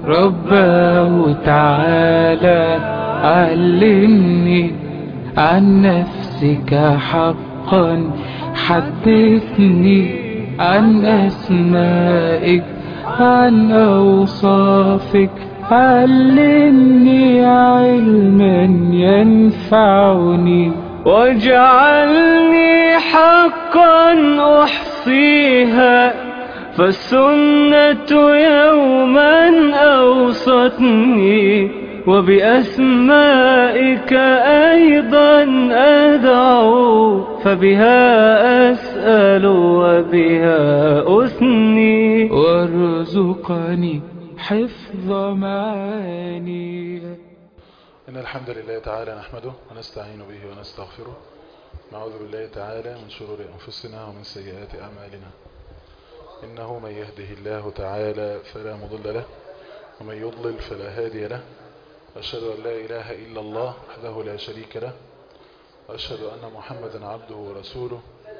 رباه تعالى علمني عن نفسك حقا حدثني عن أسمائك عن أوصافك علمني علما ينفعني واجعلني حقا أحصيها فالسنة يوما أوصتني وبأسمائك أيضا أدعو فبها أسأل وبها أثني وارزقني حفظ معاني إن الحمد لله تعالى نحمده ونستعين به ونستغفره نعوذ بالله تعالى من شرور أنفسنا ومن سيئات أعمالنا إنه من يهده الله تعالى فلا مضل له ومن يضلل فلا هادي له أشهد أن لا إله إلا الله وحده لا شريك له وأشهد أن محمدا عبده ورسوله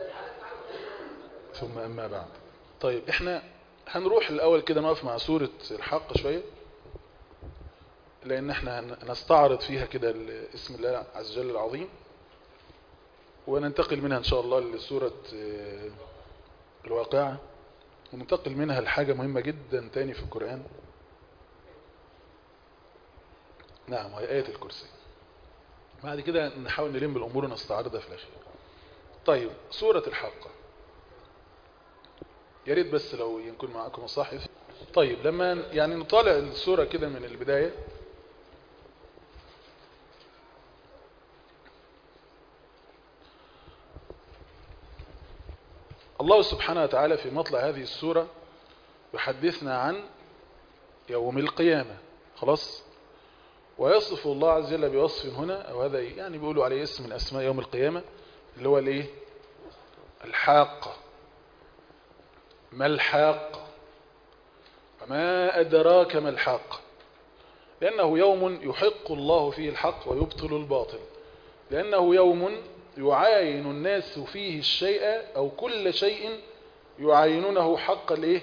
ثم أما بعد طيب إحنا هنروح الأول كده نقف مع سورة الحق شوية لأن احنا نستعرض فيها كده اسم الله عز وجل العظيم وننتقل منها إن شاء الله لسورة الواقعة وننتقل منها لحاجة مهمة جدا تاني في القرآن نعم وهي آية الكرسي بعد كده نحاول نلم الأمور ونستعرضها في الأخير طيب سورة الحاقة يا ريت بس لو يكون معكم مصاحف طيب لما يعني نطالع السورة كده من البداية الله سبحانه وتعالى في مطلع هذه السورة يحدثنا عن يوم القيامة خلاص ويصف الله عز وجل بوصف هنا أو هذا يعني بيقولوا عليه اسم من أسماء يوم القيامة اللي هو الايه الحاقة ما الحاقة وما أدراك ما الحاقة لأنه يوم يحق الله فيه الحق ويبطل الباطل لأنه يوم يعاين الناس فيه الشيء أو كل شيء يعاينونه حق الايه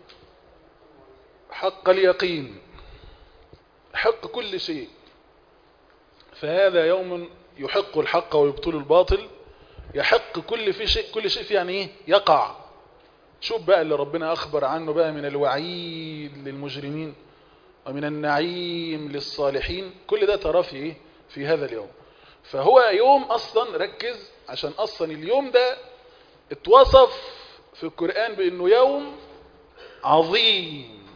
حق اليقين حق كل شيء فهذا يوم يحق الحق ويبطل الباطل يحق كل في شيء كل شيء فيه يعني ايه يقع شوف بقى اللي ربنا أخبر عنه بقى من الوعيد للمجرمين ومن النعيم للصالحين كل ده ترى في ايه في هذا اليوم فهو يوم اصلا ركز عشان اصلا اليوم ده اتوصف في القرآن بانه يوم عظيم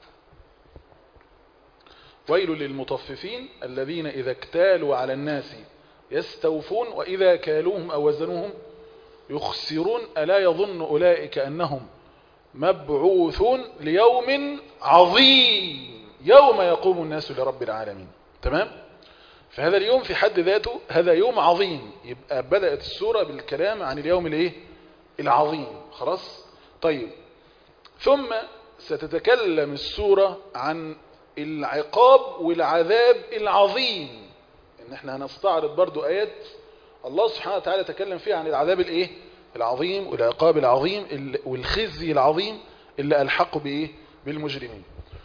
ويل للمطففين الذين اذا اكتالوا على الناس يستوفون واذا كالوهم او وزنوهم يخسرون الا يظن اولئك انهم مبعوثون ليوم عظيم يوم يقوم الناس لرب العالمين تمام فهذا اليوم في حد ذاته هذا يوم عظيم يبقى بدأت السورة بالكلام عن اليوم الايه العظيم خلاص طيب ثم ستتكلم السورة عن العقاب والعذاب العظيم ان احنا هنستعرض برضو ايات الله سبحانه وتعالى تكلم فيها عن العذاب الايه العظيم والعقاب العظيم والخزي العظيم اللي ألحقوا بايه بالمجرمين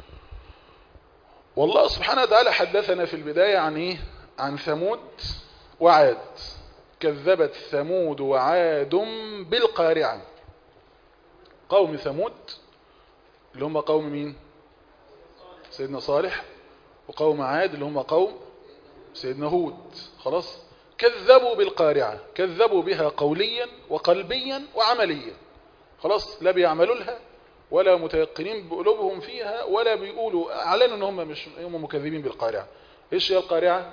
والله سبحانه وتعالى حدثنا في البداية عن ايه عن ثمود وعاد كذبت ثمود وعاد بالقارعة قوم ثمود اللي هم قوم مين سيدنا صالح وقوم عاد اللي هم قوم سيدنا هود خلاص كذبوا بالقارعة كذبوا بها قوليا وقلبيا وعمليا خلاص لا بيعملوا لها ولا متيقنين بقلوبهم فيها ولا بيقولوا اعلنوا ان هم مش هم مكذبين بالقارعة ايش هي القارعة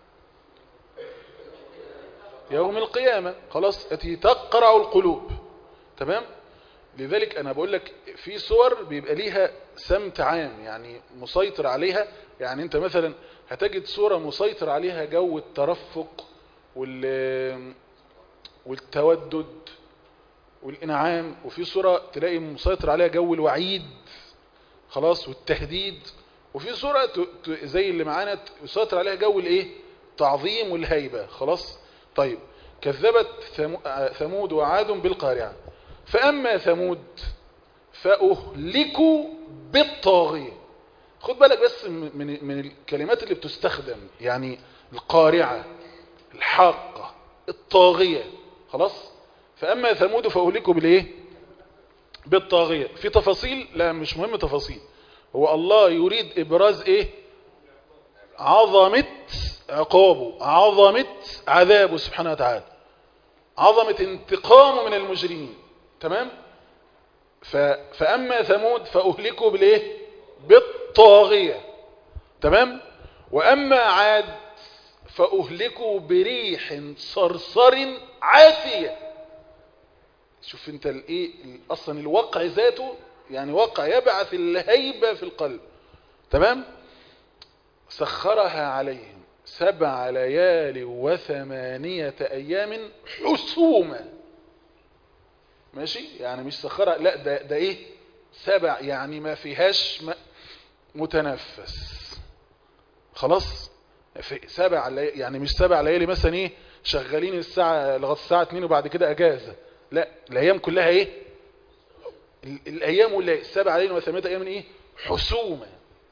يوم القيامة خلاص التي تقرع القلوب تمام لذلك انا بقول لك في صور بيبقى ليها سمت عام يعني مسيطر عليها يعني انت مثلا هتجد صورة مسيطر عليها جو الترفق وال والتودد والإنعام وفي صورة تلاقي مسيطر عليها جو الوعيد خلاص والتهديد وفي صورة زي اللي معانا يسيطر عليها جو الايه تعظيم والهيبة خلاص طيب كذبت ثمود وعاد بالقارعة فأما ثمود فأهلكوا بالطاغية خد بالك بس من من الكلمات اللي بتستخدم يعني القارعة الحاقة الطاغية خلاص فأما ثمود فأهلكوا بالإيه بالطاغية في تفاصيل لا مش مهم تفاصيل هو الله يريد إبراز إيه عظمة عقابه عظمة عذابه سبحانه وتعالى عظمة انتقامه من المجرمين تمام ف... فأما ثمود فأهلكوا بالإيه بالطاغية تمام وأما عاد فأهلكوا بريح صرصر عاتية شوف انت الايه اصلا الوقع ذاته يعني وقع يبعث الهيبة في القلب تمام سخرها عليهم سبع ليال وثمانية ايام حسوما ماشي يعني مش سخرها لا ده, ده ايه سبع يعني ما فيهاش متنفس خلاص في سبع ليالي يعني مش سبع ليالي مثلا ايه شغالين الساعة لغاية الساعة 2 وبعد كده اجازة لا الايام كلها ايه الايام والليالي السبع ليالي وثمانية ايام ايه حسومة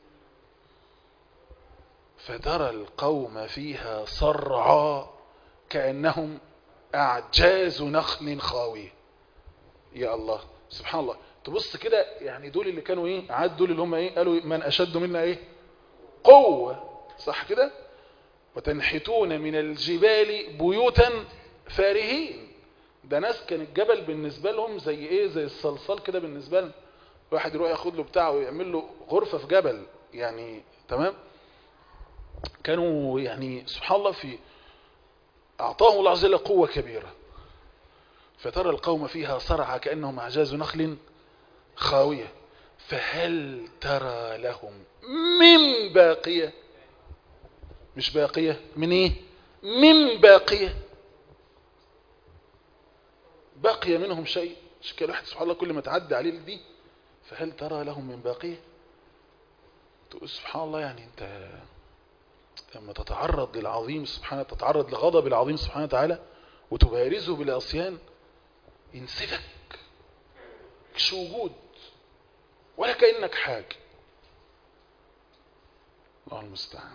فترى القوم فيها صرعى كأنهم اعجاز نخل خاوية يا الله سبحان الله تبص كده يعني دول اللي كانوا ايه عاد دول اللي هم ايه قالوا من اشد منا ايه قوة صح كده وتنحتون من الجبال بيوتا فارهين ده ناس كان الجبل بالنسبة لهم زي ايه زي الصلصال كده بالنسبة لهم واحد يروح ياخد له بتاعه ويعمل له غرفة في جبل يعني تمام كانوا يعني سبحان الله في اعطاهم الله عز وجل قوة كبيرة فترى القوم فيها صرعى كأنهم أعجاز نخل خاوية فهل ترى لهم من باقية مش باقية من ايه من باقية بقي منهم شيء مش كده الواحد سبحان الله كل ما تعدي عليه دي فهل ترى لهم من باقية تقول سبحان الله يعني انت لما تتعرض للعظيم سبحانه تتعرض لغضب العظيم سبحانه وتعالى وتبارزه بالعصيان ينسفك مش وجود ولا كأنك حاجة الله المستعان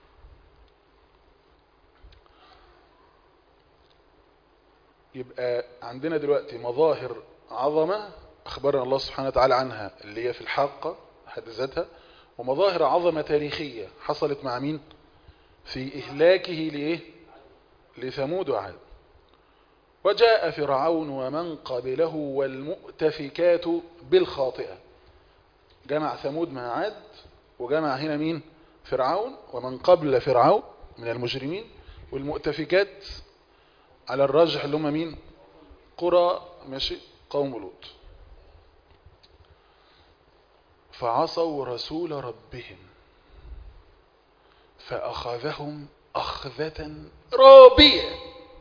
يبقى عندنا دلوقتي مظاهر عظمة أخبرنا الله سبحانه وتعالى عنها اللي هي في الحاقة حد ذاتها ومظاهر عظمة تاريخية حصلت مع مين في إهلاكه لإيه لثمود وعاد وجاء فرعون ومن قبله والمؤتفكات بالخاطئة جمع ثمود مع عاد وجمع هنا مين فرعون ومن قبل فرعون من المجرمين والمؤتفكات على الراجح اللي هم مين قرى ماشي قوم لوط فعصوا رسول ربهم فأخذهم أخذة رابية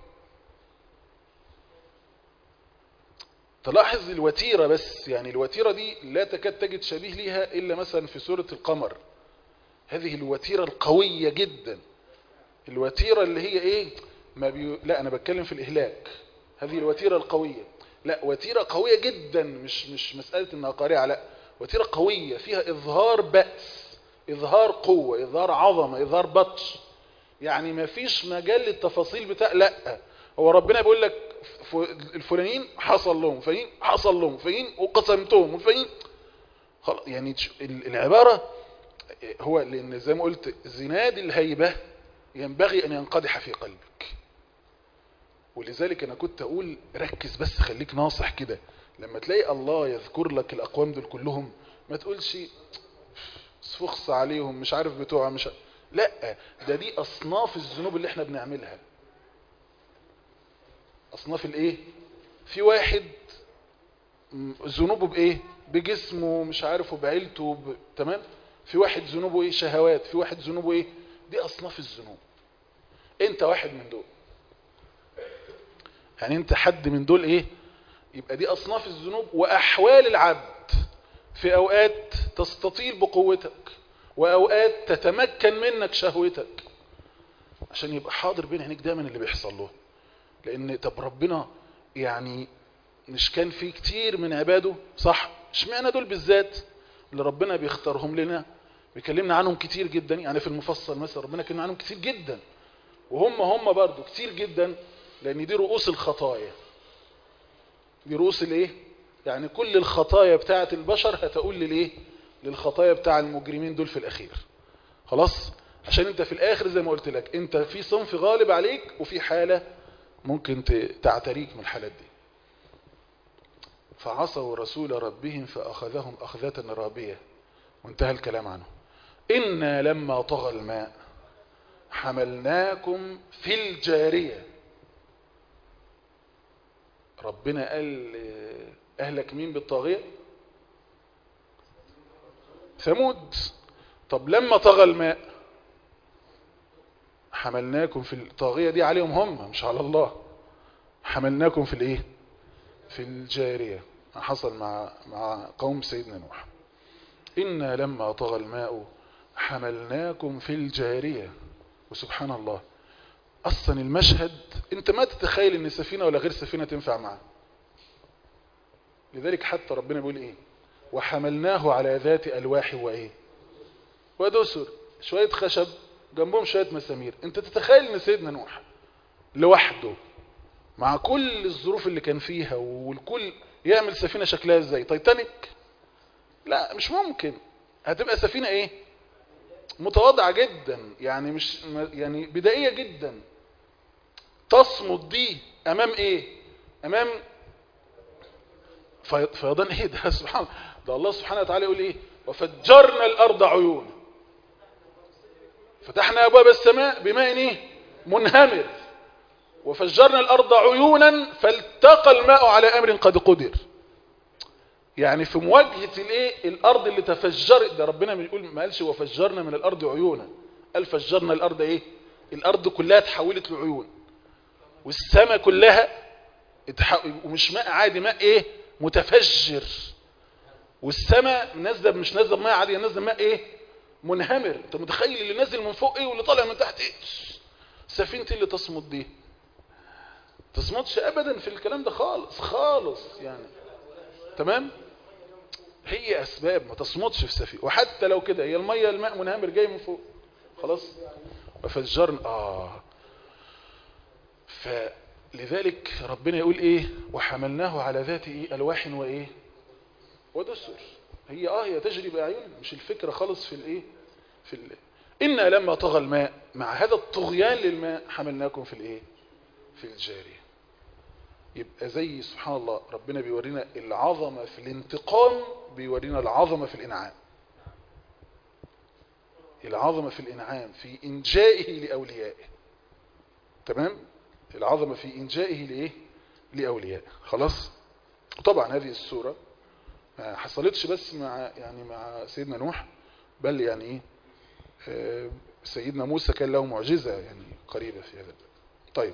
تلاحظ الوتيرة بس يعني الوتيرة دي لا تكاد تجد شبيه ليها إلا مثلا في سورة القمر هذه الوتيرة القوية جدا الوتيرة اللي هي إيه ما بي... لا أنا بتكلم في الإهلاك هذه الوتيرة القوية لا وتيرة قوية جدا مش مش مسألة إنها قارعة لا وتيرة قوية فيها إظهار بأس إظهار قوة إظهار عظمة إظهار بطش يعني ما فيش مجال للتفاصيل بتاع لا هو ربنا بيقول لك الفلانيين حصل لهم فاين حصل لهم فاين وقسمتهم فاين يعني العبارة هو لأن زي ما قلت زناد الهيبة ينبغي أن ينقدح في قلبك ولذلك أنا كنت أقول ركز بس خليك ناصح كده لما تلاقي الله يذكر لك الأقوام دول كلهم ما تقولش فخص عليهم مش عارف بتوع مش لا ده دي أصناف الذنوب اللي احنا بنعملها أصناف الايه في واحد ذنوبه بايه بجسمه مش عارفه بعيلته ب... تمام في واحد ذنوبه ايه شهوات في واحد ذنوبه ايه دي أصناف الذنوب انت واحد من دول يعني انت حد من دول ايه يبقى دي أصناف الذنوب وأحوال العبد في أوقات تستطيل بقوتك وأوقات تتمكن منك شهوتك عشان يبقى حاضر بين عينيك دايما اللي بيحصل له لأن طب ربنا يعني مش كان في كتير من عباده صح اشمعنى دول بالذات اللي ربنا بيختارهم لنا بيكلمنا عنهم كتير جدا يعني في المفصل مثلا ربنا كلمنا عنهم كتير جدا وهم هم برضو كتير جدا لان دي رؤوس الخطايا دي رؤوس الايه يعني كل الخطايا بتاعه البشر هتقول للايه للخطايا بتاع المجرمين دول في الاخير خلاص عشان انت في الاخر زي ما قلت لك انت في صنف غالب عليك وفي حالة ممكن تعتريك من الحالات دي فعصوا رسول ربهم فأخذهم أخذة رابية وانتهى الكلام عنه إنا لما طغى الماء حملناكم في الجارية ربنا قال أهلك مين بالطاغية ثمود طب لما طغى الماء حملناكم في الطاغية دي عليهم هم مش على الله حملناكم في الايه في الجارية ما حصل مع مع قوم سيدنا نوح إنا لما طغى الماء حملناكم في الجارية وسبحان الله أصلا المشهد انت ما تتخيل ان سفينة ولا غير سفينة تنفع معه لذلك حتى ربنا بيقول ايه وحملناه على ذات ألواح وايه ودسر شوية خشب جنبهم شوية مسامير انت تتخيل ان سيدنا نوح لوحده مع كل الظروف اللي كان فيها والكل يعمل سفينة شكلها ازاي تايتانيك لا مش ممكن هتبقى سفينة ايه متواضعة جدا يعني مش يعني بدائية جدا تصمد دي امام ايه امام فيضان ايه ده سبحان ده الله سبحانه وتعالى يقول ايه وفجرنا الارض عيون فتحنا ابواب السماء بماء ايه منهمر وفجرنا الارض عيونا فالتقى الماء على امر قد قدر يعني في مواجهة الايه الارض اللي تفجرت ده ربنا بيقول ما قالش وفجرنا من الارض عيونا قال فجرنا الارض ايه الارض كلها اتحولت لعيون والسماء كلها اتح... ومش ماء عادي ماء ايه متفجر والسماء نازله مش نازله بماء عاديه نازله ماء ايه منهمر انت متخيل اللي نازل من فوق ايه واللي طالع من تحت ايه سفينتي اللي تصمد دي تصمدش ابدا في الكلام ده خالص خالص يعني تمام هي اسباب ما تصمدش في سفينه وحتى لو كده هي الميه الماء منهمر جاي من فوق خلاص وفجرنا اه فلذلك ربنا يقول ايه وحملناه على ذات ايه الواح وايه ودسر هي اه هي تجري باعيننا مش الفكره خالص في الايه في ال... إنا لما طغى الماء مع هذا الطغيان للماء حملناكم في الايه في الجارية يبقى زي سبحان الله ربنا بيورينا العظمة في الانتقام بيورينا العظمة في الإنعام العظمة في الإنعام في إنجائه لأوليائه تمام العظمة في إنجائه لإيه لأوليائه خلاص طبعا هذه السورة ما حصلتش بس مع يعني مع سيدنا نوح بل يعني ايه آه سيدنا موسى كان له معجزة يعني قريبة في هذا طيب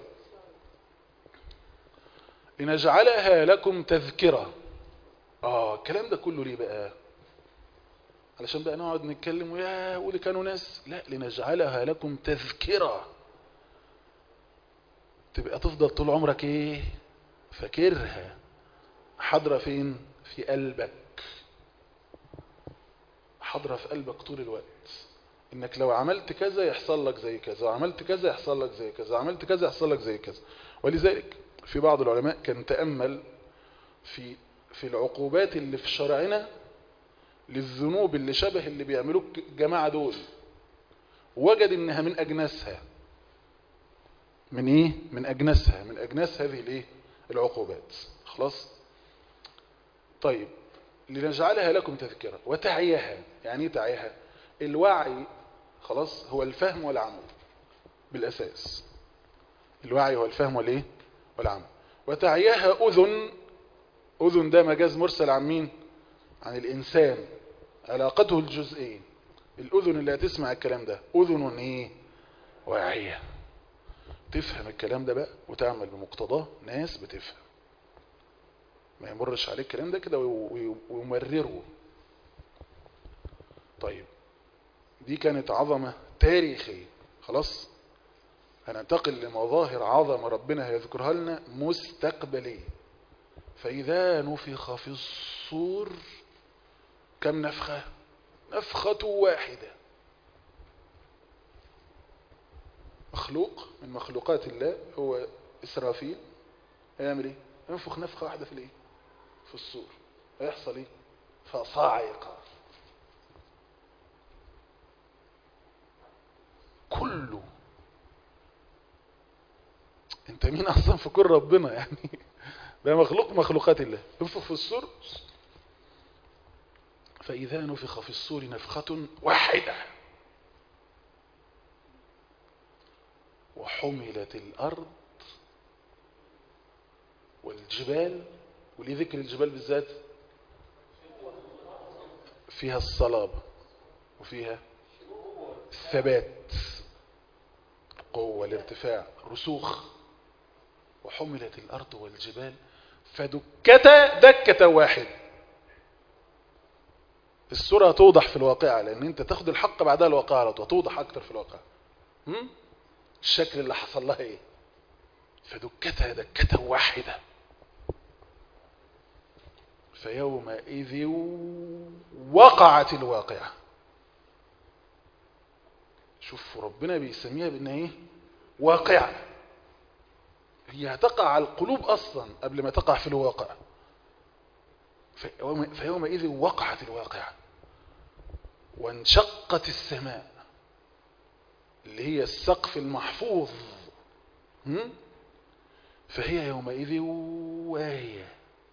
لنجعلها لكم تذكرة اه الكلام ده كله ليه بقى علشان بقى نقعد نتكلم ويا ولي كانوا ناس لا لنجعلها لكم تذكرة تبقى تفضل طول عمرك ايه فاكرها حاضرة فين في قلبك حاضرة في قلبك طول الوقت انك لو عملت كذا يحصل لك زي كذا وعملت كذا يحصل لك زي كذا وعملت كذا يحصل لك زي كذا ولذلك في بعض العلماء كان تأمل في في العقوبات اللي في شرعنا للذنوب اللي شبه اللي بيعملوه الجماعة دول وجد انها من اجناسها من ايه من اجناسها من اجناس هذه الايه العقوبات خلاص طيب لنجعلها لكم تذكرة وتعيها يعني ايه تعيها الوعي خلاص هو الفهم والعمل بالاساس الوعي هو الفهم والايه والعمل وتعيها اذن اذن ده مجاز مرسل عن مين عن الانسان علاقته الجزئيه الاذن اللي هتسمع الكلام ده اذن ايه واعيه تفهم الكلام ده بقى وتعمل بمقتضاه ناس بتفهم ما يمرش عليك الكلام ده كده ويمرره طيب دي كانت عظمة تاريخية خلاص هننتقل لمظاهر عظمة ربنا هيذكرها لنا مستقبلية فإذا نفخ في الصور كم نفخة نفخة واحدة مخلوق من مخلوقات الله هو إسرافيل هيعمل ايه ينفخ نفخة واحدة في الايه في الصور هيحصل ايه فصاعقة كله انت مين اصلا في كل ربنا يعني ده مخلوق مخلوقات الله ينفخ في الصور فإذا نفخ في الصور نفخة واحدة وحملت الأرض والجبال وليه ذكر الجبال بالذات فيها الصلابة وفيها الثبات القوة الارتفاع رسوخ وحملت الأرض والجبال فدكتا دكة واحدة الصورة توضح في الواقع لأن أنت تاخد الحق بعدها الواقع على طول توضح أكتر في الواقع هم؟ الشكل اللي حصل لها إيه فدكتها دكة واحدة فيومئذ وقعت الواقعة شوف ربنا بيسميها بأنها إيه واقعة هي هتقع على القلوب أصلا قبل ما تقع في الواقع فيومئذ وقعت الواقعة وانشقت السماء اللي هي السقف المحفوظ فهي يومئذ واهية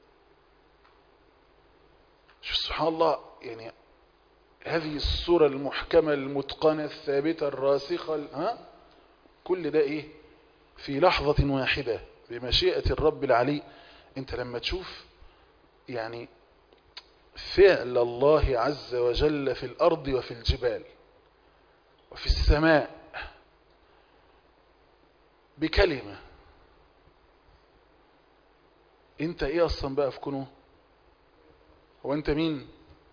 شوف سبحان الله يعني هذه الصورة المحكمة المتقنة الثابتة الراسخة ها كل ده ايه في لحظة واحدة بمشيئة الرب العلي انت لما تشوف يعني فعل الله عز وجل في الأرض وفي الجبال وفي السماء بكلمة انت ايه اصلا بقى في كونه هو انت مين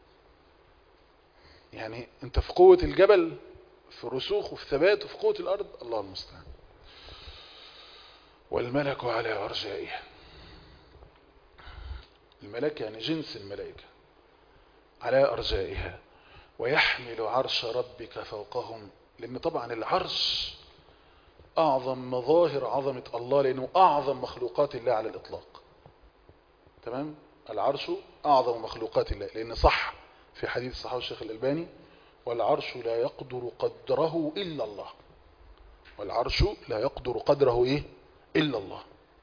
يعني انت في قوة الجبل في رسوخ وفي ثبات وفي قوة الارض الله المستعان والملك على ارجائها الملك يعني جنس الملائكة على أرجائها ويحمل عرش ربك فوقهم لأن طبعا العرش أعظم مظاهر عظمة الله لأنه أعظم مخلوقات الله على الإطلاق تمام العرش أعظم مخلوقات الله لأن صح في حديث صحابة الشيخ الألباني والعرش لا يقدر قدره إلا الله والعرش لا يقدر قدره إيه إلا الله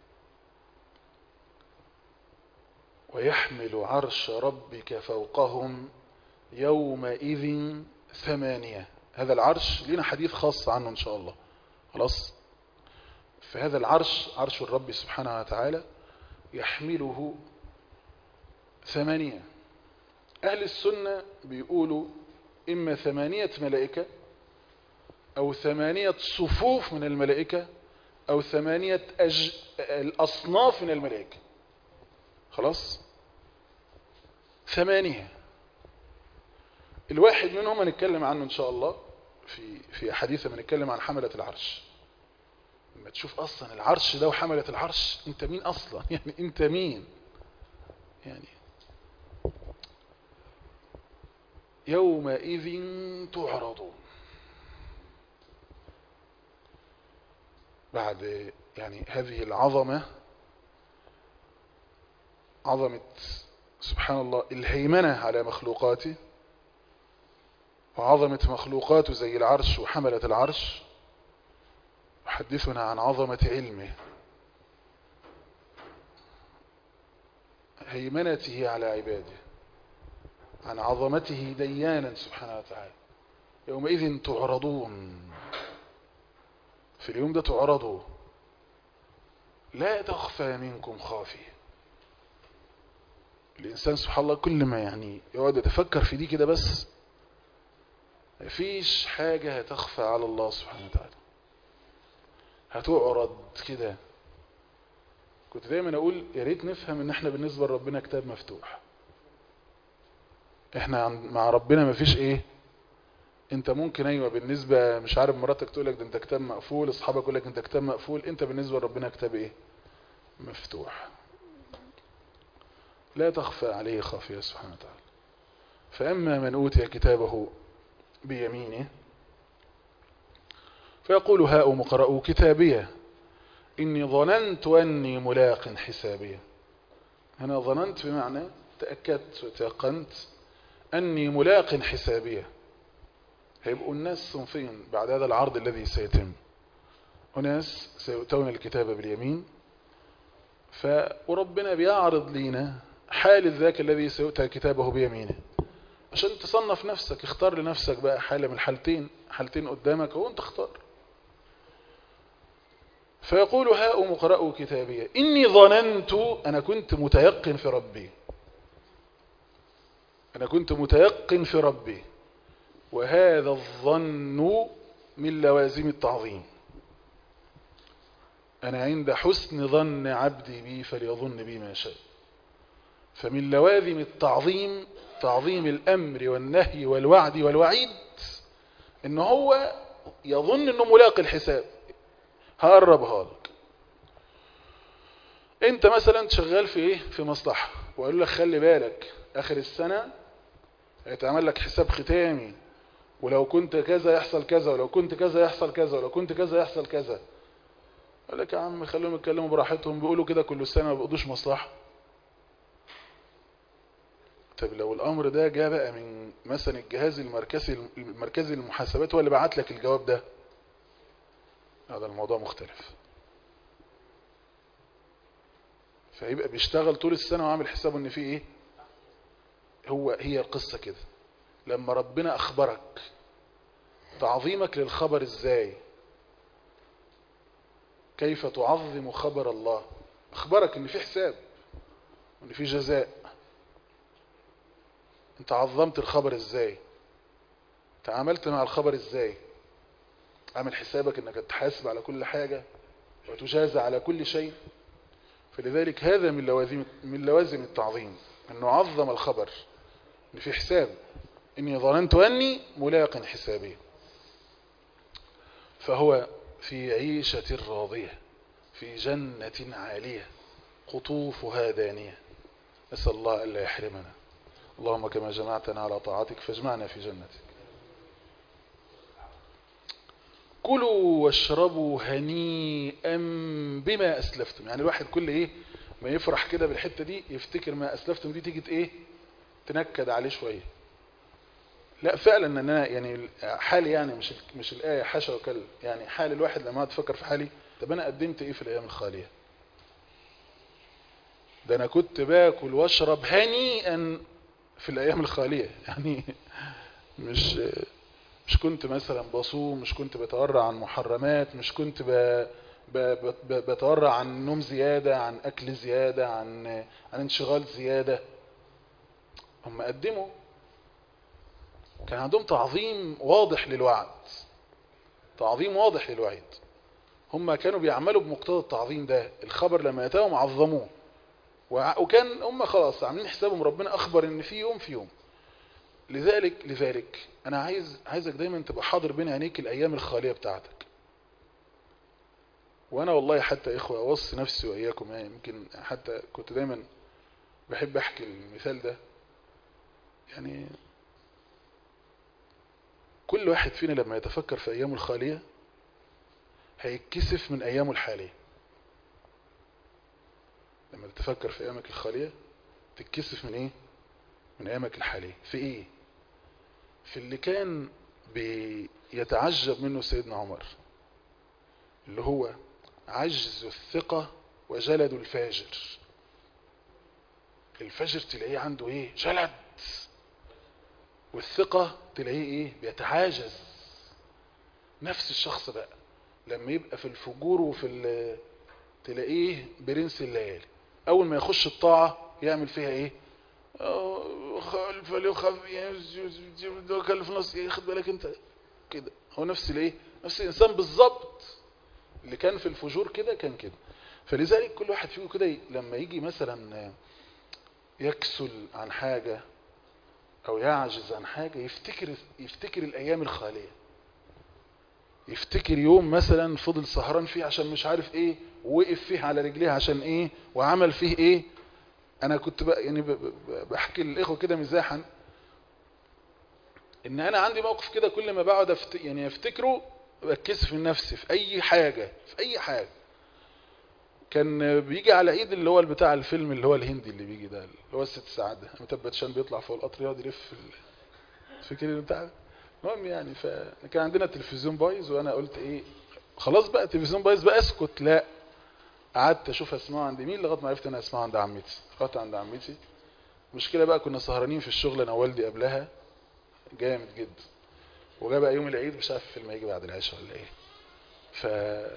ويحمل عرش ربك فوقهم يومئذ ثمانية هذا العرش لنا حديث خاص عنه إن شاء الله خلاص فهذا العرش عرش الرب سبحانه وتعالى يحمله ثمانية أهل السنة بيقولوا إما ثمانية ملائكة أو ثمانية صفوف من الملائكة أو ثمانية أج... الأصناف من الملائكة خلاص ثمانية الواحد منهم هنتكلم عنه إن شاء الله في في حديث ما نتكلم عن حملة العرش لما تشوف أصلا العرش ده وحملة العرش أنت مين أصلا يعني أنت مين يعني يومئذ تعرضون بعد يعني هذه العظمة عظمة سبحان الله الهيمنة على مخلوقاته وعظمة مخلوقاته زي العرش وحملة العرش يحدثنا عن عظمة علمه هيمنته على عباده عن عظمته ديانا سبحانه وتعالى يومئذ تعرضون في اليوم ده تعرضوا لا تخفى منكم خافية الإنسان سبحان الله كل ما يعني يقعد يتفكر في دي كده بس مفيش حاجة هتخفى على الله سبحانه وتعالى هتعرض كده كنت دايما اقول يا ريت نفهم ان احنا بالنسبة لربنا كتاب مفتوح احنا مع ربنا مفيش ايه انت ممكن ايوه بالنسبة مش عارف مراتك تقول لك ده انت كتاب مقفول اصحابك يقول لك انت كتاب مقفول انت بالنسبة لربنا كتاب ايه مفتوح لا تخفى عليه خافية سبحانه وتعالى فأما من أوتي كتابه بيمينه فيقول هاؤم اقرءوا كتابيه إني ظننت أني ملاق حسابيه أنا ظننت بمعنى تأكدت وتيقنت أني ملاق حسابيه هيبقوا الناس صنفين بعد هذا العرض الذي سيتم أناس سيؤتون الكتاب باليمين ف وربنا بيعرض لينا حال ذاك الذي سيؤتى كتابه بيمينه عشان تصنف نفسك اختار لنفسك بقى حالة من الحالتين حالتين قدامك وانت اختار فيقول هاؤم اقرأوا كتابي إني ظننت أنا كنت متيقن في ربي أنا كنت متيقن في ربي وهذا الظن من لوازم التعظيم أنا عند حسن ظن عبدي بي فليظن بي ما شاء فمن لوازم التعظيم تعظيم الأمر والنهي والوعد والوعيد إن هو يظن أنه ملاقي الحساب هقربها لك انت مثلا شغال في ايه في مصلحة وقالوا لك خلي بالك اخر السنة هيتعمل لك حساب ختامي ولو كنت كذا يحصل كذا ولو كنت كذا يحصل كذا ولو كنت كذا يحصل كذا قال لك يا عم خليهم يتكلموا براحتهم بيقولوا كده كل سنة ما بيقضوش مصلحة طب لو الامر ده جاء بقى من مثلا الجهاز المركزي المركزي للمحاسبات هو اللي بعت لك الجواب ده هذا الموضوع مختلف فيبقى بيشتغل طول السنة وعامل حسابه ان في ايه هو هي القصة كده لما ربنا اخبرك تعظيمك للخبر ازاي كيف تعظم خبر الله اخبرك ان في حساب وان في جزاء انت عظمت الخبر ازاي تعاملت مع الخبر ازاي عامل حسابك انك تحاسب على كل حاجة وتجازى على كل شيء فلذلك هذا من لوازم من لوازم التعظيم أن نعظم الخبر ان في حساب إني ظننت أني ملاق حسابي فهو في عيشة راضية في جنة عالية قطوفها دانية نسأل الله ألا يحرمنا اللهم كما جمعتنا على طاعتك فاجمعنا في جنتك كلوا واشربوا هنيئا بما أسلفتم يعني الواحد كل إيه ما يفرح كده بالحتة دي يفتكر ما أسلفتم دي تيجي إيه تنكد عليه شوية لا فعلا ان انا يعني حالي يعني مش مش الايه حاشا وكلا يعني حال الواحد لما تفكر في حالي طب انا قدمت ايه في الايام الخاليه ده انا كنت باكل واشرب هنيئا في الايام الخاليه يعني مش مش كنت مثلا بصوم مش كنت بتورع عن محرمات مش كنت ب... ب... ب... بتورع عن نوم زيادة عن أكل زيادة عن عن انشغال زيادة هم قدموا كان عندهم تعظيم واضح للوعد تعظيم واضح للوعيد هم كانوا بيعملوا بمقتضى التعظيم ده الخبر لما يتاهم عظموه وكان هم خلاص عاملين حسابهم ربنا أخبر إن في يوم في يوم لذلك لذلك انا عايز عايزك دايما تبقى حاضر بين عينيك الايام الخاليه بتاعتك وانا والله حتى يا اخوه اوصي نفسي واياكم يعني يمكن حتى كنت دايما بحب احكي المثال ده يعني كل واحد فينا لما يتفكر في ايامه الخاليه هيتكسف من ايامه الحاليه لما تتفكر في ايامك الخاليه تتكسف من ايه من ايامك الحاليه في ايه في اللي كان بيتعجب منه سيدنا عمر اللي هو عجز الثقة وجلد الفاجر الفاجر تلاقيه عنده ايه جلد والثقة تلاقيه ايه بيتعاجز نفس الشخص بقى لما يبقى في الفجور وفي تلاقيه برنس الليالي اول ما يخش الطاعة يعمل فيها ايه فليخف كلف نفسه خد بالك انت كده هو نفس الايه نفس الانسان بالظبط اللي كان في الفجور كده كان كده فلذلك كل واحد فيكم كده لما يجي مثلا يكسل عن حاجة او يعجز عن حاجة يفتكر يفتكر الايام الخالية يفتكر يوم مثلا فضل سهران فيه عشان مش عارف ايه ووقف فيه على رجليه عشان ايه وعمل فيه ايه انا كنت بقى يعني بحكي للاخوه كده مزاحا ان انا عندي موقف كده كل ما بقعد أفت... يعني افتكره بتكسف من نفسي في اي حاجة في اي حاجة كان بيجي على عيد اللي هو بتاع الفيلم اللي هو الهندي اللي بيجي ده اللي هو الست ساعات ده اميتاب باتشان بيطلع فوق القطر يقعد يلف ال... فاكر البتاع ده المهم يعني فكان عندنا تلفزيون بايظ وانا قلت ايه خلاص بقى تلفزيون بايظ بقى اسكت لا قعدت اشوف اسمعه عند مين لغايه ما عرفت انا اسمعه عند عمتي رحت عند عمتي المشكله بقى كنا سهرانين في الشغل انا ووالدي قبلها جامد جدا وجا بقى يوم العيد مش عارف الفيلم هيجي بعد العشاء ولا ايه ف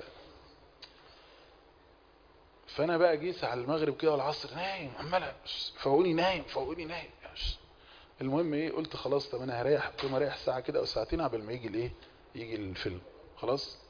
فانا بقى جيت على المغرب كده والعصر نايم عمال فوقوني نايم فوقوني نايم المهم ايه قلت خلاص طب انا هريح قلت اريح ساعه كده او ساعتين قبل ما يجي الايه يجي الفيلم خلاص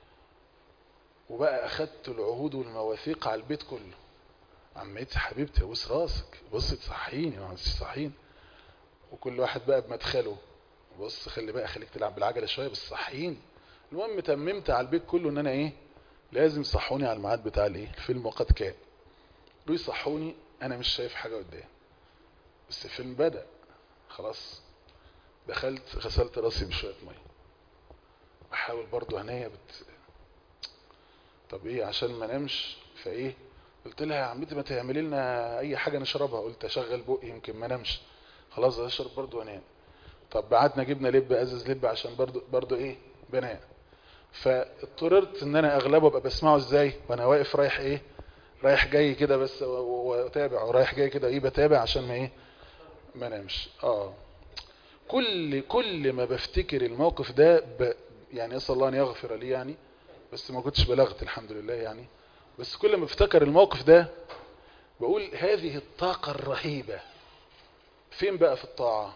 وبقى اخدت العهود والمواثيق على البيت كله عمتي حبيبتي ابوس راسك بص تصحيني ما تصحيني وكل واحد بقى بمدخله بص خلي بقى خليك تلعب بالعجله شويه بس صحيني المهم تممت على البيت كله ان انا ايه لازم صحوني على الميعاد بتاع الايه الفيلم وقد كان بيصحوني انا مش شايف حاجه قدامي بس الفيلم بدا خلاص دخلت غسلت راسي بشويه ميه بحاول برضو عينيا بت طب ايه عشان ما نمش فايه قلت لها يا عمتي ما تعملي لنا اي حاجه نشربها قلت اشغل بقي يمكن ما نمش خلاص اشرب برضو وانام طب بعدنا جبنا لب ازز لب عشان برضو برضو ايه بنام فاضطررت ان انا اغلبه ابقى بسمعه ازاي وانا واقف رايح ايه رايح جاي كده بس واتابع ورايح جاي كده ايه بتابع عشان ما ايه ما نامش اه كل كل ما بفتكر الموقف ده ب يعني اسال الله ان يغفر لي يعني بس ما كنتش بلغت الحمد لله يعني بس كل ما افتكر الموقف ده بقول هذه الطاقة الرهيبة فين بقى في الطاعة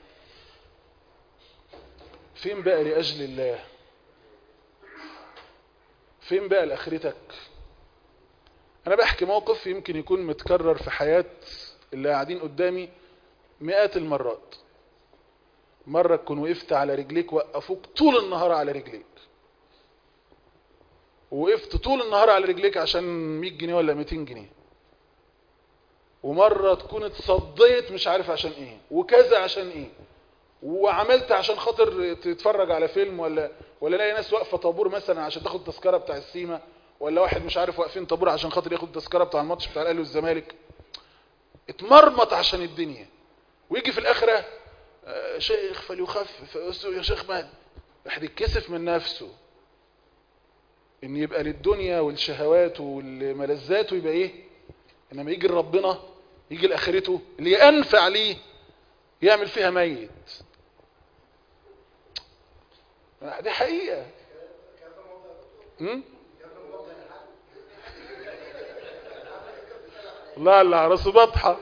فين بقى لأجل الله فين بقى لآخرتك انا بحكي موقف يمكن يكون متكرر في حياة اللي قاعدين قدامي مئات المرات مرة تكون وقفت على رجليك وقفوك طول النهار على رجليك وقفت طول النهار على رجليك عشان 100 جنيه ولا 200 جنيه ومرة تكون اتصديت مش عارف عشان ايه وكذا عشان ايه وعملت عشان خاطر تتفرج على فيلم ولا ولا الاقي ناس واقفه طابور مثلا عشان تاخد تذكره بتاع السيما ولا واحد مش عارف واقفين طابور عشان خاطر ياخد تذكره بتاع الماتش بتاع الاهلي والزمالك اتمرمط عشان الدنيا ويجي في الاخره آه شيخ فليخفف يا شيخ مال واحد يتكسف من نفسه ان يبقى للدنيا والشهوات والملذات ويبقى ايه انما يجي لربنا يجي لاخرته اللي انفع ليه يعمل فيها ميت دي حقيقة لا لا راسه بطحة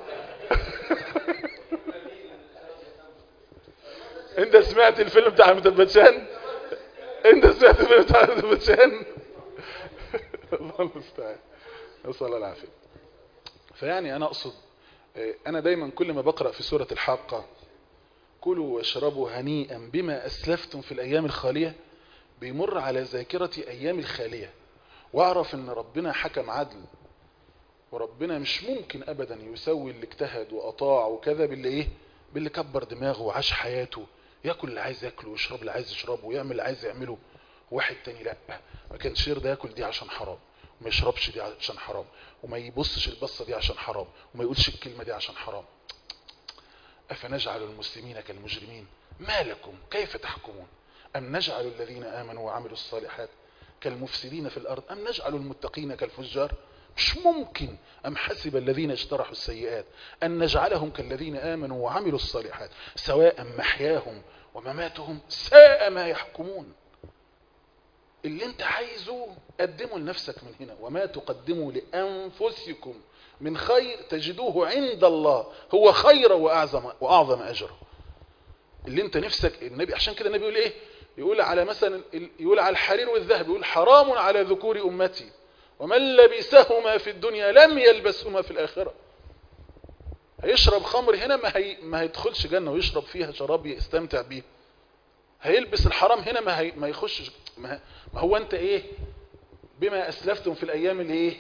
انت سمعت الفيلم بتاع متبتشان انت سمعت الفيلم بتاع متبتشان الله المستعان نسأل الله العافية فيعني انا اقصد انا دايما كل ما بقرأ في سورة الحاقة كلوا واشربوا هنيئا بما أسلفتم في الأيام الخالية بيمر على ذاكرتي أيام الخالية واعرف ان ربنا حكم عدل وربنا مش ممكن أبدا يسوي اللي اجتهد وأطاع وكذا باللي إيه باللي كبر دماغه وعاش حياته ياكل اللي عايز ياكله ويشرب اللي عايز يشربه ويعمل اللي عايز يعمله واحد تاني لا ما كانش يرضى ياكل دي عشان حرام وما يشربش دي عشان حرام وما يبصش البصة دي عشان حرام وما يقولش الكلمة دي عشان حرام أفنجعل المسلمين كالمجرمين ما لكم كيف تحكمون أم نجعل الذين آمنوا وعملوا الصالحات كالمفسدين في الأرض أم نجعل المتقين كالفجار مش ممكن أم حسب الذين اجترحوا السيئات أن نجعلهم كالذين آمنوا وعملوا الصالحات سواء محياهم ومماتهم ساء ما يحكمون اللي انت عايزه قدمه لنفسك من هنا وما تقدموا لأنفسكم من خير تجدوه عند الله هو خير وأعظم, وأعظم أجره اللي انت نفسك النبي عشان كده النبي يقول ايه يقول على مثلا يقول على الحرير والذهب يقول حرام على ذكور أمتي ومن لبسهما في الدنيا لم يلبسهما في الآخرة هيشرب خمر هنا ما, هي ما هيدخلش جنة ويشرب فيها شراب يستمتع بيه هيلبس الحرام هنا ما, هي ما يخش ما, ما هو انت ايه بما اسلفتم في الايام اللي ايه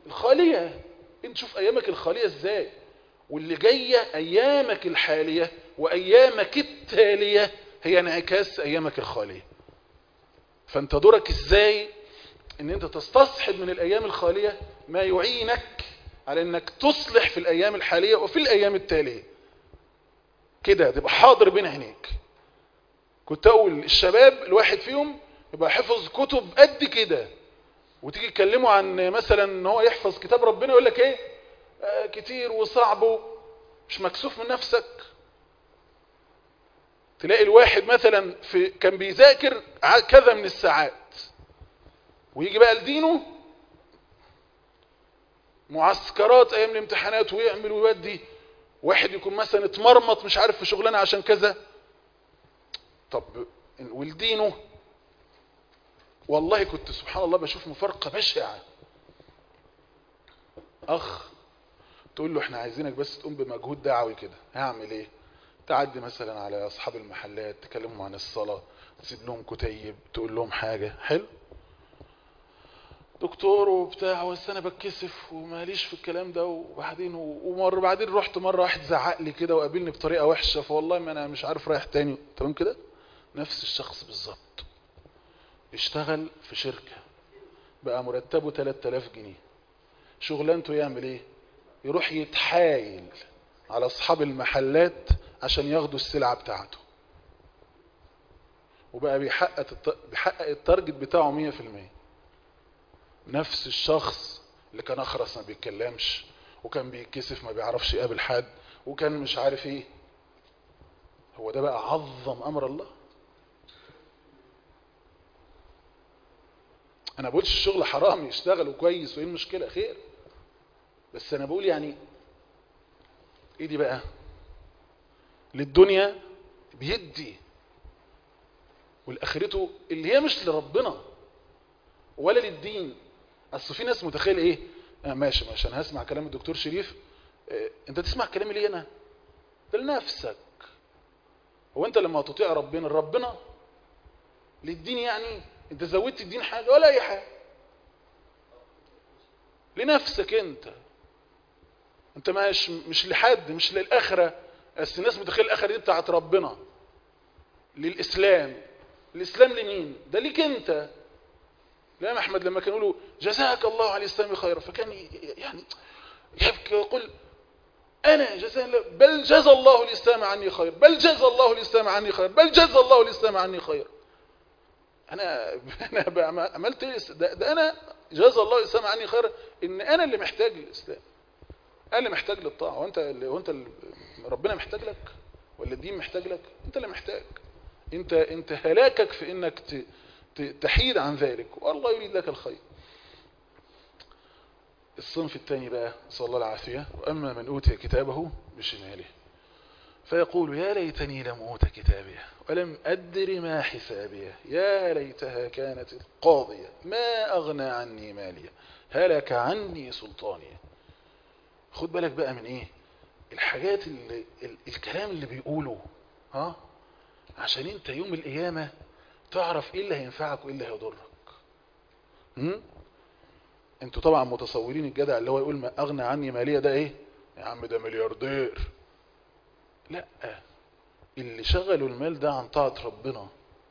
الخالية انت شوف ايامك الخالية ازاي واللي جاية ايامك الحالية وايامك التالية هي انعكاس ايامك الخالية فانت دورك ازاي ان انت تستصحب من الايام الخالية ما يعينك على انك تصلح في الايام الحالية وفي الايام التالية كده تبقى حاضر بين عينيك كنت اقول الشباب الواحد فيهم يبقى حفظ كتب قد كده وتيجي تكلمه عن مثلا ان هو يحفظ كتاب ربنا يقول لك ايه آه كتير وصعب مش مكسوف من نفسك تلاقي الواحد مثلا في كان بيذاكر كذا من الساعات ويجي بقى لدينه معسكرات ايام الامتحانات ويعمل ويودي واحد يكون مثلا اتمرمط مش عارف في شغلانه عشان كذا طب ولدينه والله كنت سبحان الله بشوف مفارقه بشعه اخ تقول له احنا عايزينك بس تقوم بمجهود دعوي كده هعمل ايه تعدي مثلا على اصحاب المحلات تكلمهم عن الصلاه تسيب لهم كتيب تقول لهم حاجه حلو دكتور وبتاع بس انا بتكسف وماليش في الكلام ده وبعدين ومره بعدين رحت مره واحد زعق لي كده وقابلني بطريقه وحشه فوالله ما انا مش عارف رايح تاني تمام كده نفس الشخص بالظبط اشتغل في شركه بقى مرتبه 3000 جنيه شغلانته يعمل ايه يروح يتحايل على اصحاب المحلات عشان ياخدوا السلعه بتاعته وبقى بيحقق بيحقق التارجت بتاعه 100% نفس الشخص اللي كان اخرس ما بيتكلمش وكان بيتكسف ما بيعرفش يقابل حد وكان مش عارف ايه هو ده بقى عظم امر الله انا بقولش الشغل حرام يشتغل كويس وايه المشكله خير بس انا بقول يعني ايه دي بقى للدنيا بيدي والاخرته اللي هي مش لربنا ولا للدين اصل في ناس متخيل ايه آه ماشي ماشي انا هسمع كلام الدكتور شريف آه انت تسمع كلامي ليه انا ده لنفسك هو انت لما تطيع ربنا ربنا للدين يعني انت زودت الدين حاجه ولا اي حاجه لنفسك انت انت مش مش لحد مش للاخره بس الناس متخيل الاخره دي بتاعت ربنا للاسلام الاسلام لمين ده ليك انت الإمام أحمد لما كانوا له جزاك الله على الإسلام خيرا فكان يعني يبكي ويقول أنا جزا بل جزى الله الإسلام عني خير بل جزى الله الإسلام عني خير بل جزى الله الإسلام عني خير أنا أنا عملت إيه ده, ده أنا جزى الله الإسلام عني خير إن أنا اللي محتاج للإسلام أنا اللي محتاج للطاعة وأنت اللي وأنت اللي ربنا محتاج لك ولا الدين محتاج لك أنت اللي محتاج أنت أنت هلاكك في إنك ت تحيد عن ذلك والله يريد لك الخير الصنف الثاني بقى صلى الله العافية وأما من أوتي كتابه بشماله فيقول يا ليتني لم أوت كتابيه ولم أدر ما حسابيه يا ليتها كانت القاضية ما أغنى عني مالية هلك عني سلطانية خد بالك بقى من إيه الحاجات اللي الكلام اللي بيقوله ها عشان انت يوم القيامة تعرف ايه اللي هينفعك وايه اللي هيضرك هم؟ انتوا طبعا متصورين الجدع اللي هو يقول ما اغنى عني مالية ده ايه يا عم ده ملياردير لا اللي شغلوا المال ده عن طاعة ربنا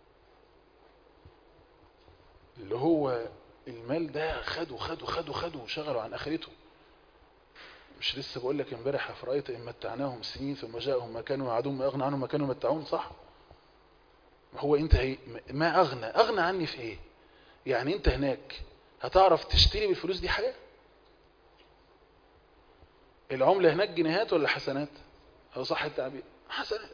اللي هو المال ده خدوا خدوا خدوا خدوا وشغلوا عن اخرته مش لسه بقول لك امبارح افرايت ان متعناهم سنين ثم جاءهم ما كانوا يعدون ما اغنى عنهم ما كانوا يمتعون صح هو انت هي ما اغنى اغنى عني في ايه يعني انت هناك هتعرف تشتري بالفلوس دي حاجة العملة هناك جنيهات ولا حسنات هو صح التعبير حسنات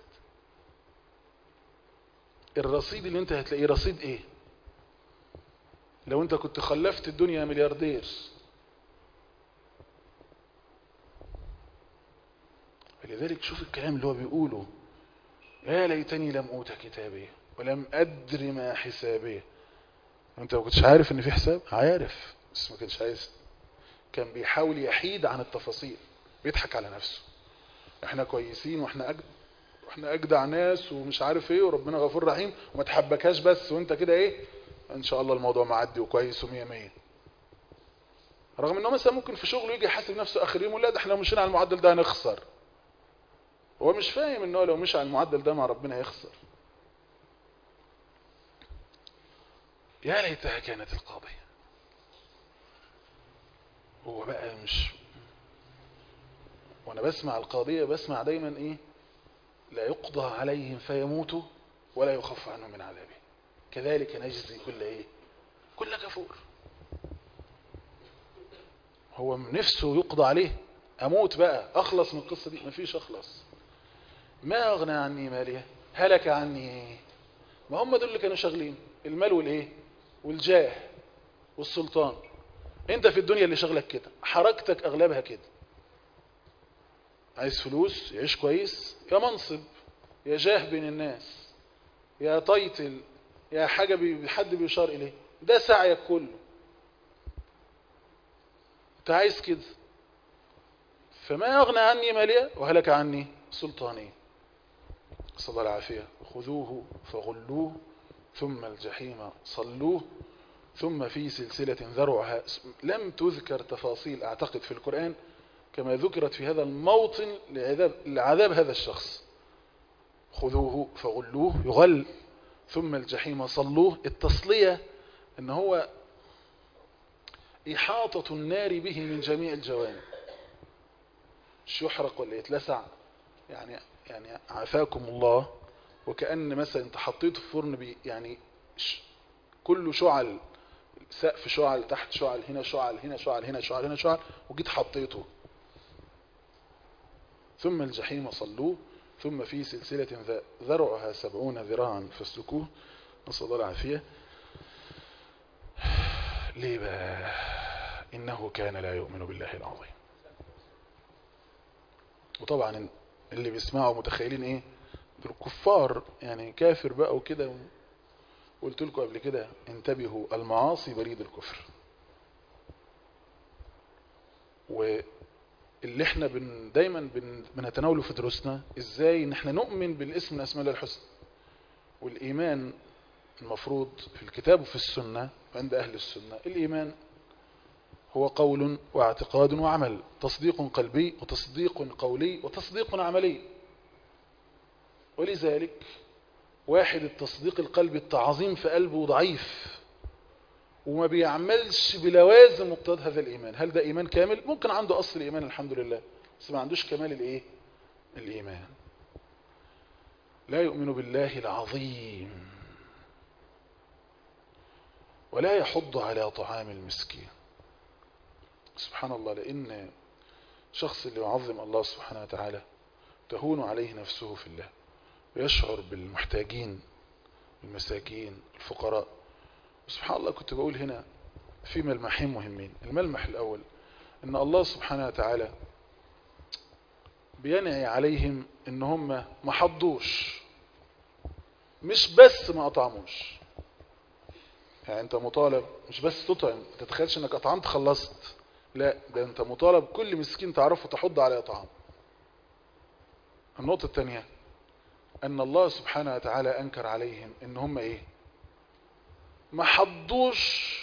الرصيد اللي انت هتلاقيه رصيد ايه لو انت كنت خلفت الدنيا ملياردير لذلك شوف الكلام اللي هو بيقوله يا ليتني لم اوت كتابي ولم ادري ما حسابي انت ما كنتش عارف ان في حساب عارف بس ما كنتش عايز كان بيحاول يحيد عن التفاصيل بيضحك على نفسه احنا كويسين واحنا أجد واحنا اجدع ناس ومش عارف ايه وربنا غفور رحيم وما تحبكاش بس وانت كده ايه ان شاء الله الموضوع معدي وكويس ومية مية رغم انه مثلا ممكن في شغله يجي يحاسب نفسه اخر يوم لا ده احنا لو مشينا على المعدل ده هنخسر هو مش فاهم ان هو لو مشي على المعدل ده مع ربنا هيخسر يا ليتها كانت القاضية هو بقى مش وانا بسمع القاضية بسمع دايما ايه لا يقضى عليهم فيموتوا ولا يخف عنهم من عذابه كذلك نجزي كل ايه كل كفور هو من نفسه يقضى عليه اموت بقى اخلص من القصة دي مفيش اخلص ما اغنى عني ماليه هلك عني ايه ما هم دول اللي كانوا شاغلين المال والايه والجاه والسلطان انت في الدنيا اللي شغلك كده حركتك اغلبها كده عايز فلوس يعيش كويس يا منصب يا جاه بين الناس يا تايتل يا حاجة بي- حد بيشار إليه ده سعيك كله انت عايز كده فما أغنى عني مالية وهلك عني سلطاني صلى الله العافية خذوه فغلوه ثم الجحيم صلوه ثم في سلسلة ذرعها لم تذكر تفاصيل أعتقد في القرآن كما ذكرت في هذا الموطن لعذاب, لعذاب هذا الشخص خذوه فغلوه يغل ثم الجحيم صلوه التصلية ان هو إحاطة النار به من جميع الجوانب مش يحرق ولا يتلسع يعني يعني عافاكم الله وكأن مثلا انت حطيته في فرن بي يعني ش- كله شعل سقف شعل تحت شعل هنا شعل هنا شعل هنا شعل هنا شعل وجيت حطيته ثم الجحيم صلوه ثم في سلسلة ذ- ذرعها سبعون ذراعا فاسلكوه نسأل الله العافية ليه بقى إنه كان لا يؤمن بالله العظيم وطبعا اللي بيسمعوا متخيلين ايه دول كفار يعني كافر بقى وكده قلت لكم قبل كده انتبهوا المعاصي بريد الكفر واللي احنا بن دايما بن بنتناوله في دروسنا ازاي ان احنا نؤمن بالاسم من اسماء الله الحسنى والايمان المفروض في الكتاب وفي السنة عند اهل السنة الايمان هو قول واعتقاد وعمل تصديق قلبي وتصديق قولي وتصديق عملي ولذلك واحد التصديق القلبي التعظيم في قلبه ضعيف وما بيعملش بلوازم مقتضى هذا الإيمان هل ده إيمان كامل؟ ممكن عنده أصل الإيمان الحمد لله بس ما عندوش كمال الإيه؟ الإيمان لا يؤمن بالله العظيم ولا يحض على طعام المسكين سبحان الله لأن شخص اللي يعظم الله سبحانه وتعالى تهون عليه نفسه في الله ويشعر بالمحتاجين المساكين الفقراء سبحان الله كنت بقول هنا في ملمحين مهمين الملمح الأول أن الله سبحانه وتعالى بينعي عليهم ان هم ما حضوش مش بس ما أطعموش يعني انت مطالب مش بس تطعم ما تتخيلش انك أطعمت خلصت لا ده انت مطالب كل مسكين تعرفه تحض عليه طعام النقطة الثانية ان الله سبحانه وتعالى انكر عليهم ان هم ايه ما حضوش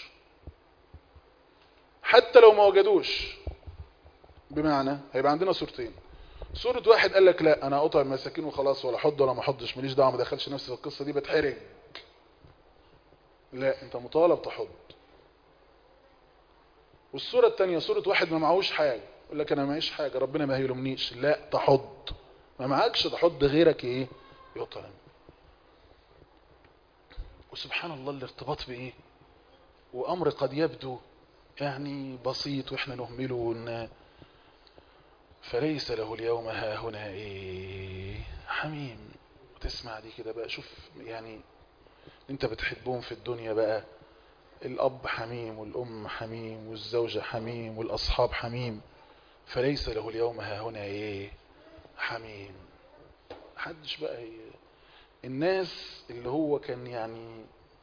حتى لو ما وجدوش بمعنى هيبقى عندنا صورتين صورة واحد قال لك لا انا اطعم مساكين وخلاص ولا حض ولا ما حضش ماليش دعوه ما دخلش نفسي في القصه دي بتحرج لا انت مطالب تحض والصورة الثانية صورة واحد ما معهوش حاجة يقول لك انا معيش حاجة ربنا ما هيلومنيش لا تحض ما معكش تحض غيرك ايه يطعم وسبحان الله الارتباط بايه وامر قد يبدو يعني بسيط واحنا نهمله ون... فليس له اليوم ها هنا ايه حميم وتسمع دي كده بقى شوف يعني انت بتحبهم في الدنيا بقى الاب حميم والام حميم والزوجة حميم والاصحاب حميم فليس له اليوم ها هنا ايه حميم محدش بقى ي... الناس اللي هو كان يعني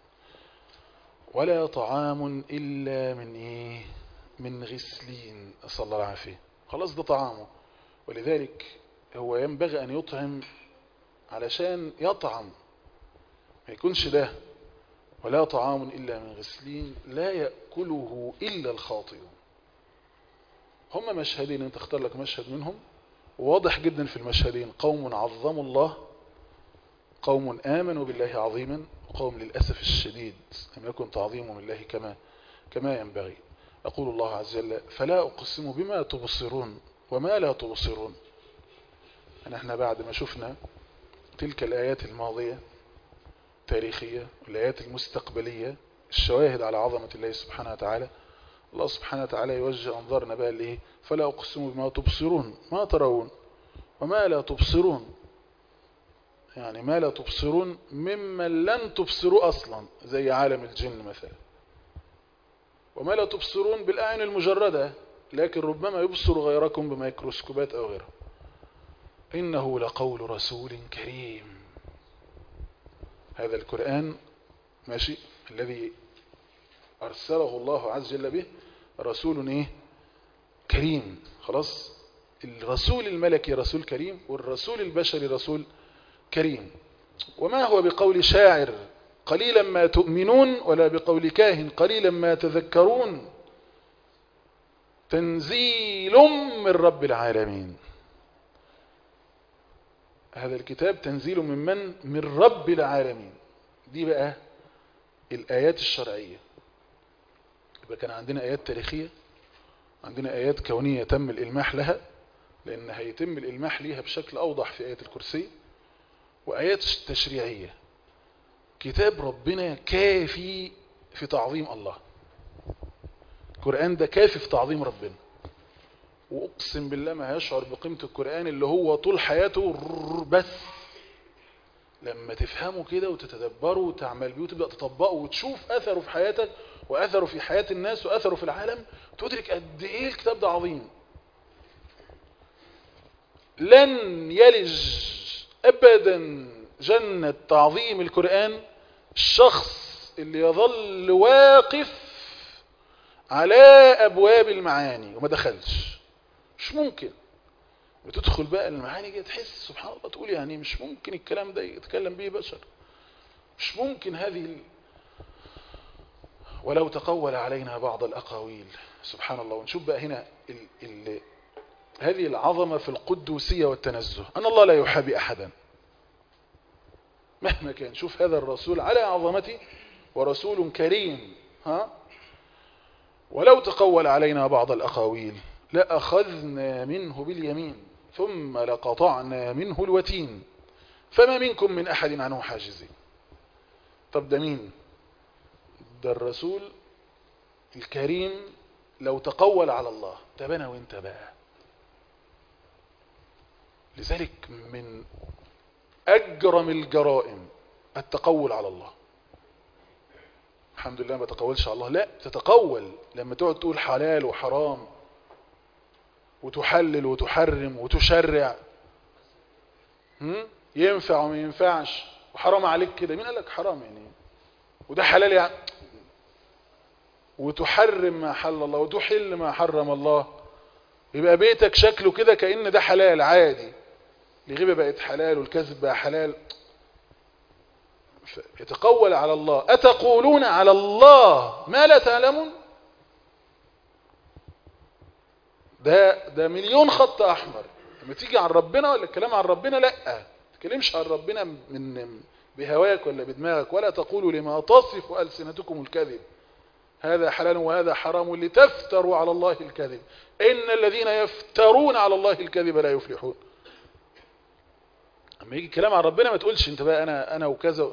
ولا طعام إلا من إيه من غسلين صلى الله العافية خلاص ده طعامه ولذلك هو ينبغي أن يطعم علشان يطعم ما يكونش ده ولا طعام إلا من غسلين لا يأكله إلا الخاطئون هم مشهدين انت اختار لك مشهد منهم واضح جدا في المشهدين قوم عظموا الله قوم آمنوا بالله عظيما وقوم للأسف الشديد لم يكن تعظيمهم لله كما كما ينبغي أقول الله عز وجل فلا أقسم بما تبصرون وما لا تبصرون نحن بعد ما شفنا تلك الآيات الماضية تاريخية والآيات المستقبلية الشواهد على عظمة الله سبحانه وتعالى الله سبحانه وتعالى يوجه أنظارنا بقى لإيه فلا أقسم بما تبصرون ما ترون وما لا تبصرون يعني ما لا تبصرون ممن لن تبصروا أصلا زي عالم الجن مثلا وما لا تبصرون بالأعين المجردة لكن ربما يبصر غيركم بميكروسكوبات أو غيرها إنه لقول رسول كريم هذا القرآن ماشي الذي أرسله الله عز وجل به رسول إيه كريم خلاص الرسول الملكي رسول كريم والرسول البشري رسول كريم وما هو بقول شاعر قليلا ما تؤمنون ولا بقول كاهن قليلا ما تذكرون تنزيل من رب العالمين هذا الكتاب تنزيل من من من رب العالمين دي بقى الآيات الشرعية يبقى كان عندنا آيات تاريخية عندنا آيات كونية تم الإلماح لها لأن هيتم الإلماح ليها بشكل أوضح في آية الكرسي وآيات تشريعية كتاب ربنا كافي في تعظيم الله القرآن ده كافي في تعظيم ربنا وأقسم بالله ما هيشعر بقيمة القرآن اللي هو طول حياته بس لما تفهمه كده وتتدبره وتعمل بيه وتبدأ تطبقه وتشوف أثره في حياتك وأثره في حياة الناس وأثره في العالم تدرك قد إيه الكتاب ده عظيم لن يلج أبدا جنة تعظيم القرآن الشخص اللي يظل واقف على أبواب المعاني وما دخلش مش ممكن وتدخل بقى المعاني كده تحس سبحان الله تقول يعني مش ممكن الكلام ده يتكلم به بشر مش ممكن هذه ال... ولو تقول علينا بعض الأقاويل سبحان الله ونشوف بقى هنا ال... ال... هذه العظمة في القدوسية والتنزه أن الله لا يحابي أحدا مهما كان شوف هذا الرسول على عظمته ورسول كريم ها ولو تقول علينا بعض الأقاويل لأخذنا منه باليمين ثم لقطعنا منه الوتين فما منكم من أحد عنه حاجزين طب ده مين ده الرسول الكريم لو تقول على الله طب أنا وانت بقى لذلك من أجرم الجرائم التقول على الله الحمد لله ما تقولش على الله لا تتقول لما تقعد تقول حلال وحرام وتحلل وتحرم وتشرع هم؟ ينفع وما ينفعش وحرام عليك كده مين قال لك حرام يعني وده حلال يعني وتحرم ما حل الله وتحل ما حرم الله يبقى بيتك شكله كده كأن ده حلال عادي الغيبة بقت حلال والكذب بقى حلال يتقول على الله أتقولون على الله ما لا تعلمون ده ده مليون خط أحمر لما تيجي عن ربنا ولا الكلام عن ربنا لا ما تكلمش عن ربنا من بهواك ولا بدماغك ولا تقولوا لما تصف ألسنتكم الكذب هذا حلال وهذا حرام لتفتروا على الله الكذب إن الذين يفترون على الله الكذب لا يفلحون اما يجي الكلام عن ربنا ما تقولش انت بقى انا انا وكذا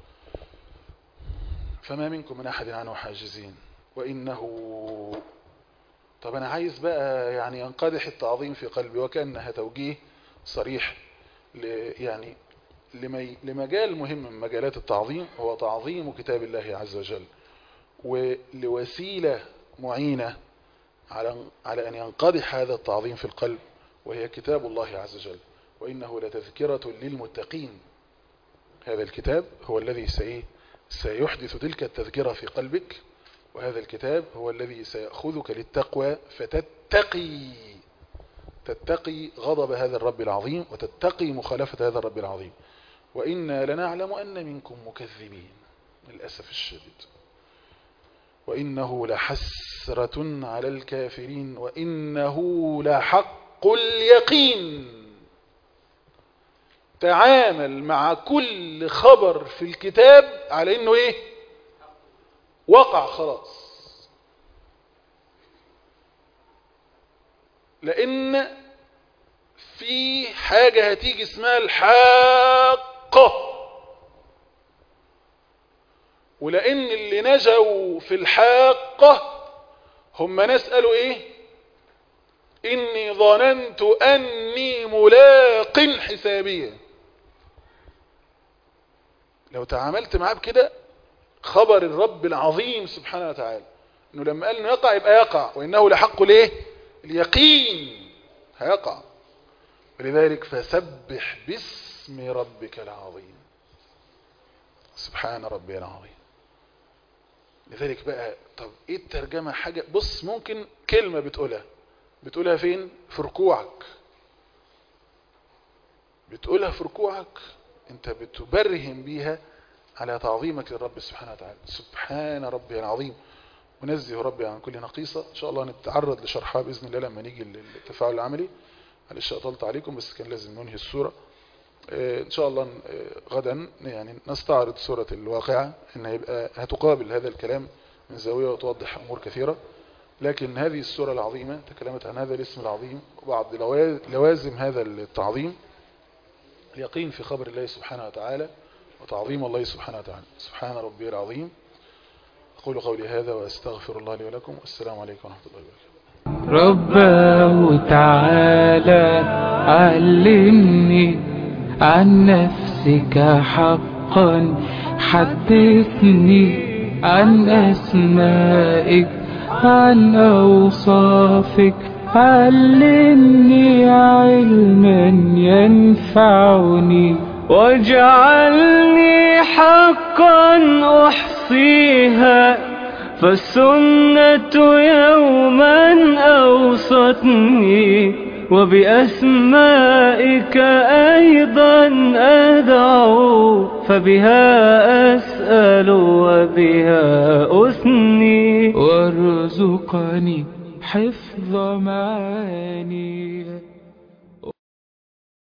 فما منكم من احد عنه حاجزين وانه طب انا عايز بقى يعني ينقدح التعظيم في قلبي وكانها توجيه صريح يعني لمجال مهم من مجالات التعظيم هو تعظيم كتاب الله عز وجل ولوسيلة معينة على على أن ينقدح هذا التعظيم في القلب وهي كتاب الله عز وجل وإنه لتذكرة للمتقين هذا الكتاب هو الذي سيحدث تلك التذكرة في قلبك وهذا الكتاب هو الذي سيأخذك للتقوى فتتقي تتقي غضب هذا الرب العظيم وتتقي مخالفة هذا الرب العظيم وإنا لنعلم أن منكم مكذبين للأسف الشديد وإنه لحسرة على الكافرين وإنه لحق حق اليقين تعامل مع كل خبر في الكتاب على انه ايه وقع خلاص لان في حاجة هتيجي اسمها الحاقة ولان اللي نجوا في الحاقة هم ناس قالوا ايه اني ظننت اني ملاق حسابيا لو تعاملت معاه بكده خبر الرب العظيم سبحانه وتعالى انه لما قال انه يقع يبقى يقع وانه لحق ليه اليقين هيقع ولذلك فسبح باسم ربك العظيم سبحان ربي العظيم لذلك بقى طب ايه الترجمة حاجة بص ممكن كلمة بتقولها بتقولها فين في ركوعك بتقولها في ركوعك انت بتبرهن بيها على تعظيمك للرب سبحانه وتعالى سبحان ربي العظيم ونزه ربي عن كل نقيصة ان شاء الله نتعرض لشرحها بإذن الله لما نيجي للتفاعل العملي معلش اطلت عليكم بس كان لازم ننهي السورة ان شاء الله غدا يعني نستعرض سورة الواقعة ان هيبقى هتقابل هذا الكلام من زاوية وتوضح امور كثيرة لكن هذه السورة العظيمة تكلمت عن هذا الاسم العظيم وبعض لوازم هذا التعظيم اليقين في خبر الله سبحانه وتعالى وتعظيم الله سبحانه وتعالى سبحان ربي العظيم أقول قولي هذا وأستغفر الله لي ولكم والسلام عليكم ورحمة الله وبركاته رباه تعالى علمني عن نفسك حقا حدثني عن أسمائك عن أوصافك علمني علما ينفعني واجعلني حقا أحصيها فالسنة يوما أوصتني وبأسمائك أيضا أدعو فبها أسأل وبها أثني وارزقني حفظ معاني